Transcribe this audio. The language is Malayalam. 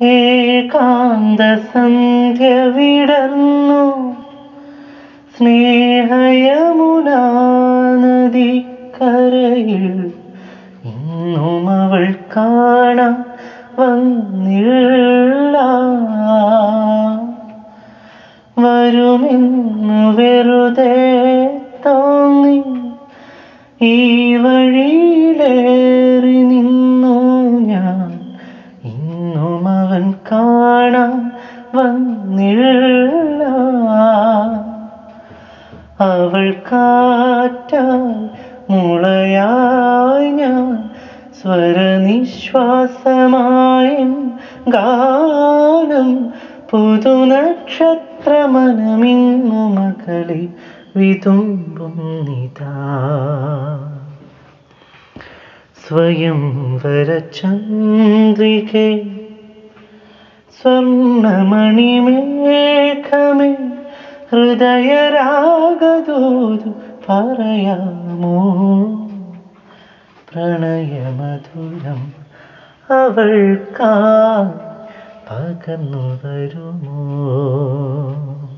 ഏകാന്ത സന്ധ്യ വിടർന്നു സ്നേഹയമുനാ നദിക്കരയിൽ ഇന്നും അവൾ കാണാൻ വന്നില്ല വരുമെന്നു വെറുതെ തോന്നി ഈ വഴിയിലേറി നിന്നു ഞാൻ ഇന്നും അവൻ കാണാൻ വന്നില്ല അവൾ കാറ്റായി മുളയായി ഞാൻ സ്വരനിശ്വാസമായും ഗാനം പുതുനക്ഷത്രമനമിന്നു മകളെ വിതുമ്പും നിതാ സ്വയം വരചന്ദ്രികേ സ്വർണമണിമേഘമേ ഹൃദയരാഗദൂതു പറയാമോ പ്രണയമധുരം അവൾക്കാ പകർന്നു വരുമോ